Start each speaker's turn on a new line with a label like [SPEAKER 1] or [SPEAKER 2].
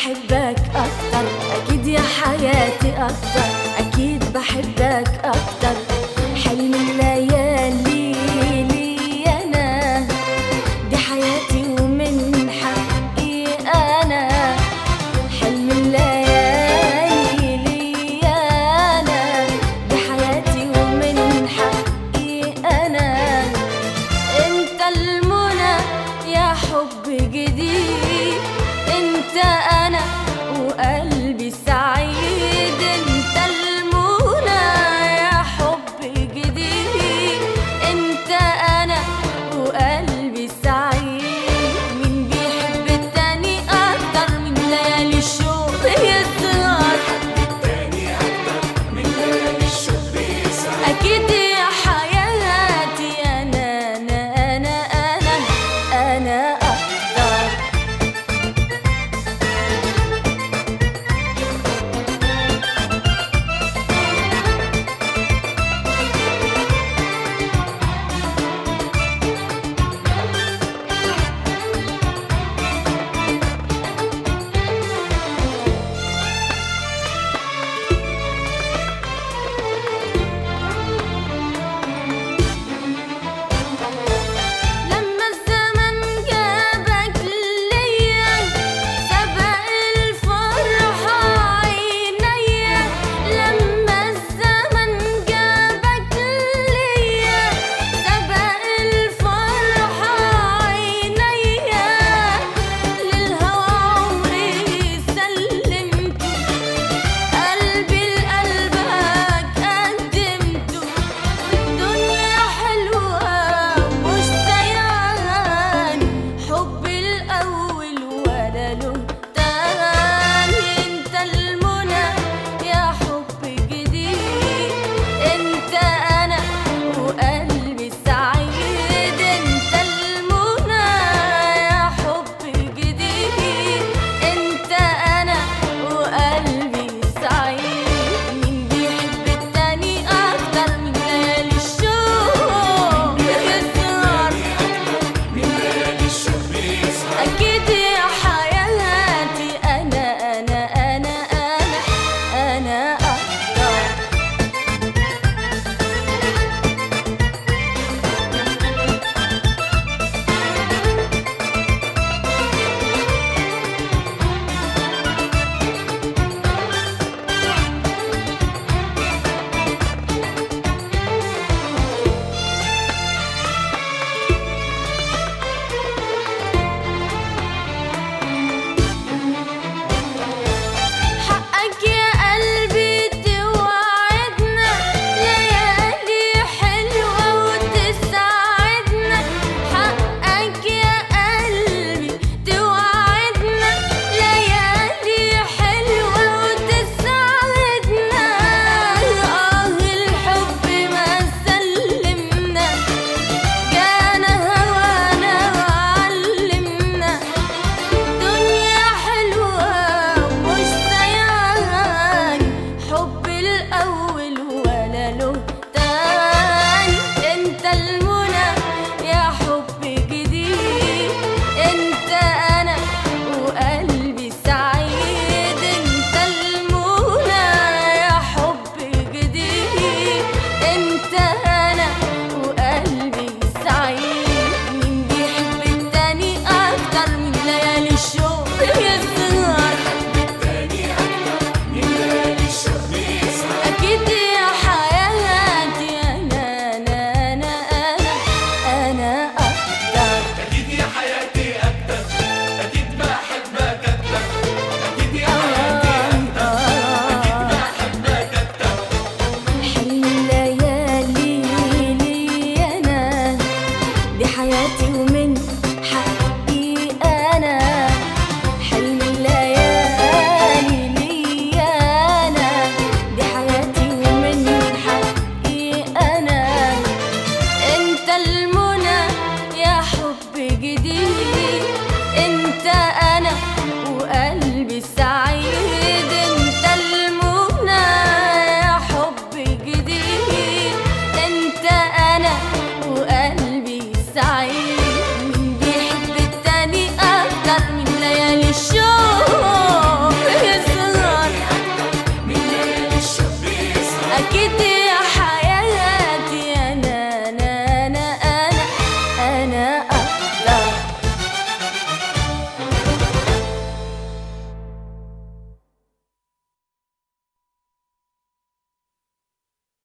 [SPEAKER 1] بحبك أكتر أكيد يا حياتي أكتر أكيد بحبك أكتر حلم الليالي لي أنا دي حياتي ومن حقي أنا حلم الليالي لي أنا دي حياتي ومن حقي أنا انت المنى يا حب جديد انت انا وقلبي سعيد انت المنى يا حب جديد انت انا وقلبي سعيد مين بيحب التاني اكتر من ليالي الشوق يسهر أكيد يا حياتي أنا أنا أنا أنا أنا أقدر لما الزمن جابك ليا سبق الفرحة عينيا لما الزمن جابك ليا سبق الفرحة عينيا للهوى عمري سلمته قلبي لقلبك قدمته دنيا حلوة مش زيان حب الأول ولا له تاني انت المنى يا حب جديد انت أنا وقلبي سعيد انت المنى يا حب جديد انت أنا وقلبي سعيد مين بيحب التاني أكتر من ليالي الشوق يسهر أكيد يا حياتي أنا أنا أنا أنا أنا أقدر حقك يا قلبي توعدنا ليالي حلوة وتسعدنا حقك يا قلبي توعدنا ليالي حلوة وتسعدنا آه الحب ما سلمنا كان هوانا وعلمنا دنيا حلوة ومش زيان حب الأول ولا له تاني انت المنى يا حب جديد انت أنا وقلبي سعيد انت المنى يا حب جديد انت أنا وقلبي سعيد مين بيحب التاني أكتر من ليالي الشوق يسهر أكيد يا حياتي أنا أنا أنا أنا أنا أقدر
[SPEAKER 2] أكيد يا حياتي أكتر أكيد بحبك أكتر أكيد يا حياتي أكتر أكيد بحبك أكتر
[SPEAKER 1] حلم الليالي لي أنا دي حياتي ومن حقي أنا حلم الليالي لي أنا دي حياتي ومن حقي أنا انت المنى يا حب جديد انت انا وقلبي سعيد انت المنى يا حب جديد انت انا